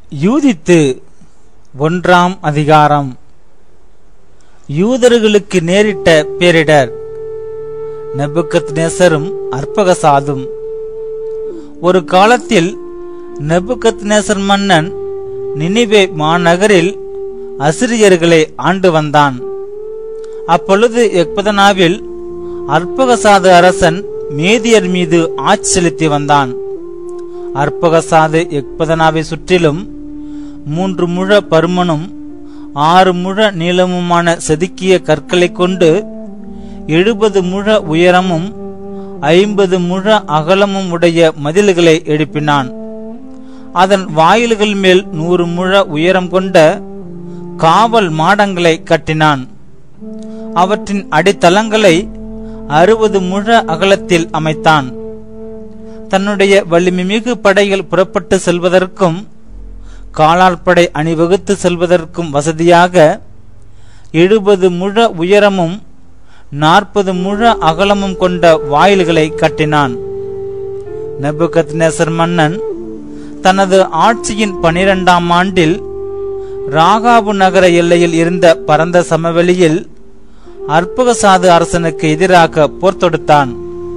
யூதித்து ஒன்றாம் அதிகாரம் யூதர்களுக்கு நேரிட்ட பேரிடர் நெபுக்கத் நேசரும் அற்பகசாதும் ஒரு காலத்தில் நெபுக்கத் நேசர் மன்னன் நினிவே மாநகரில் அசிரியர்களை ஆண்டு வந்தான் அப்பொழுது எக்பதனாவில் அற்பகசாது அரசன் மேதியர் மீது ஆட்சி செலுத்தி வந்தான் அற்பகசாது எக்பதனாவை சுற்றிலும் மூன்று முழ பருமனும் ஆறு முழ நீளமுமான செதுக்கிய கற்களை கொண்டு எழுபது முழ உயரமும் ஐம்பது முழ அகலமும் உடைய மதில்களை எழுப்பினான் அதன் வாயில்கள் மேல் நூறு முழ உயரம் கொண்ட காவல் மாடங்களை கட்டினான் அவற்றின் அடித்தளங்களை அறுபது முழ அகலத்தில் அமைத்தான் தன்னுடைய வலிமைமிகு படைகள் புறப்பட்டு செல்வதற்கும் காலால் படை அணிவகுத்து செல்வதற்கும் வசதியாக எழுபது முழ உயரமும் நாற்பது முழ அகலமும் கொண்ட வாயில்களை கட்டினான் நெபுகத் நேசர் மன்னன் தனது ஆட்சியின் பனிரெண்டாம் ஆண்டில் ராகாபு நகர எல்லையில் இருந்த பரந்த சமவெளியில் அற்பகசாது அரசனுக்கு எதிராக போர் தொடுத்தான்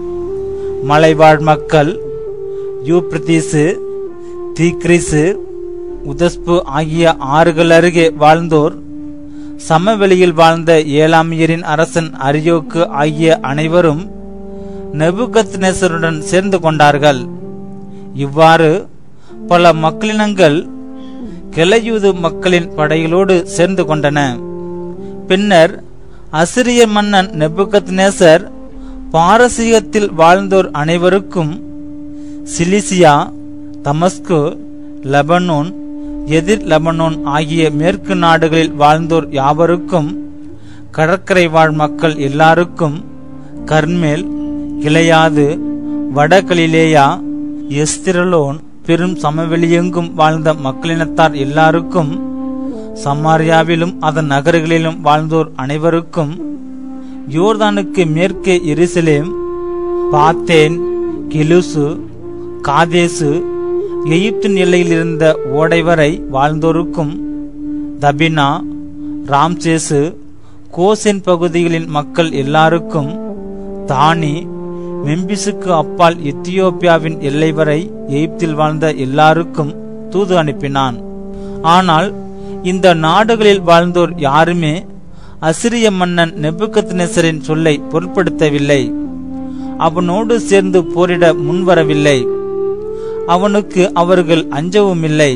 மலைவாழ் மக்கள் யூப்ரதீசு தீக்ரிசு உதஸ்பு ஆகிய ஆறுகள் அருகே வாழ்ந்தோர் சமவெளியில் வாழ்ந்த ஏலாமியரின் அரசன் அரியோக்கு ஆகிய அனைவரும் நெபுகத் நெசருடன் சேர்ந்து கொண்டார்கள் இவ்வாறு பல மக்களினங்கள் கிளையூது மக்களின் படைகளோடு சேர்ந்து கொண்டன பின்னர் அசிரிய மன்னன் நெபுகத் நேசர் பாரசீகத்தில் வாழ்ந்தோர் அனைவருக்கும் சிலிசியா தமஸ்கு லெபனோன் எதிர் லெபனோன் ஆகிய மேற்கு நாடுகளில் வாழ்ந்தோர் யாவருக்கும் கடற்கரை வாழ் மக்கள் எல்லாருக்கும் கர்மேல் கிளையாது வடகலிலேயா எஸ்திரலோன் பெரும் சமவெளியெங்கும் வாழ்ந்த மக்களினத்தார் எல்லாருக்கும் சமாரியாவிலும் அதன் நகர்களிலும் வாழ்ந்தோர் அனைவருக்கும் யோர்தானுக்கு மேற்கே எருசலேம் பாத்தேன் கிலுசு காதேசு எகிப்தின் எல்லையில் இருந்த ஓடை வரை வாழ்ந்தோருக்கும் தபினா ராம்சேசு கோசென் பகுதிகளின் மக்கள் எல்லாருக்கும் தானி மெம்பிசுக்கு அப்பால் எத்தியோப்பியாவின் எல்லை வரை எகிப்தில் வாழ்ந்த எல்லாருக்கும் தூது அனுப்பினான் ஆனால் இந்த நாடுகளில் வாழ்ந்தோர் யாருமே அசிரிய மன்னன் நெபுகத் நெசரின் சொல்லை பொருட்படுத்தவில்லை அவனோடு சேர்ந்து போரிட முன்வரவில்லை அவனுக்கு அவர்கள் அஞ்சவும் இல்லை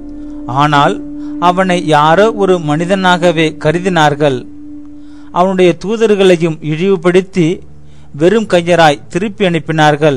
ஆனால் அவனை யாரோ ஒரு மனிதனாகவே கருதினார்கள் அவனுடைய தூதர்களையும் இழிவுபடுத்தி வெறும் கையராய் திருப்பி அனுப்பினார்கள்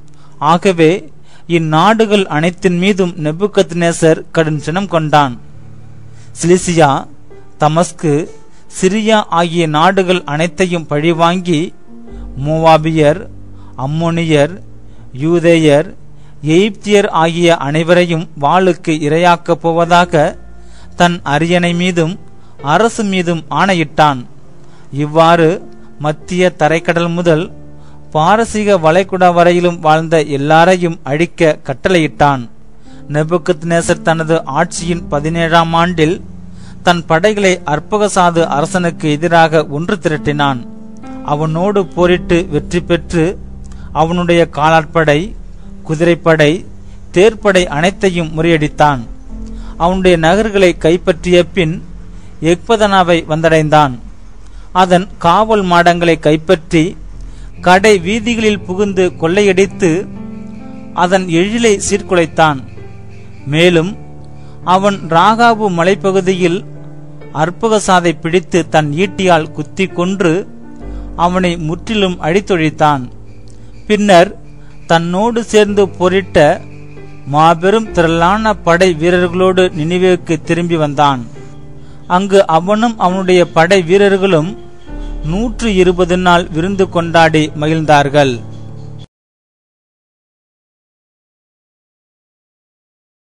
ஆகவே இந்நாடுகள் அனைத்தின் மீதும் நெபுகத் நேசர் கடும் சினம் கொண்டான் சிலிசியா தமஸ்கு சிரியா ஆகிய நாடுகள் அனைத்தையும் பழிவாங்கி மூவாபியர் அம்மோனியர் யூதேயர் எகிப்தியர் ஆகிய அனைவரையும் வாளுக்கு இரையாக்கப் போவதாக தன் அரியணை மீதும் அரசு மீதும் ஆணையிட்டான் இவ்வாறு மத்திய தரைக்கடல் முதல் பாரசீக வளைகுடா வரையிலும் வாழ்ந்த எல்லாரையும் அழிக்க கட்டளையிட்டான் நெபுக்கத் நேசர் தனது ஆட்சியின் பதினேழாம் ஆண்டில் தன் படைகளை அற்பகசாது அரசனுக்கு எதிராக ஒன்று திரட்டினான் அவனோடு போரிட்டு வெற்றி பெற்று அவனுடைய காலாட்படை குதிரைப்படை தேர்ப்படை அனைத்தையும் முறியடித்தான் அவனுடைய நகர்களை கைப்பற்றிய பின் எக்பதனாவை வந்தடைந்தான் அதன் காவல் மாடங்களை கைப்பற்றி கடை வீதிகளில் புகுந்து கொள்ளையடித்து அதன் எழிலை சீர்குலைத்தான் மேலும் அவன் ராகாபு மலைப்பகுதியில் அற்பகசாதை பிடித்து தன் ஈட்டியால் குத்தி கொன்று அவனை முற்றிலும் அழித்தொழித்தான் பின்னர் தன்னோடு சேர்ந்து போரிட்ட மாபெரும் திரளான படை வீரர்களோடு நினைவுக்கு திரும்பி வந்தான் அங்கு அவனும் அவனுடைய படை வீரர்களும் நூற்று இருபது நாள் விருந்து கொண்டாடி மகிழ்ந்தார்கள்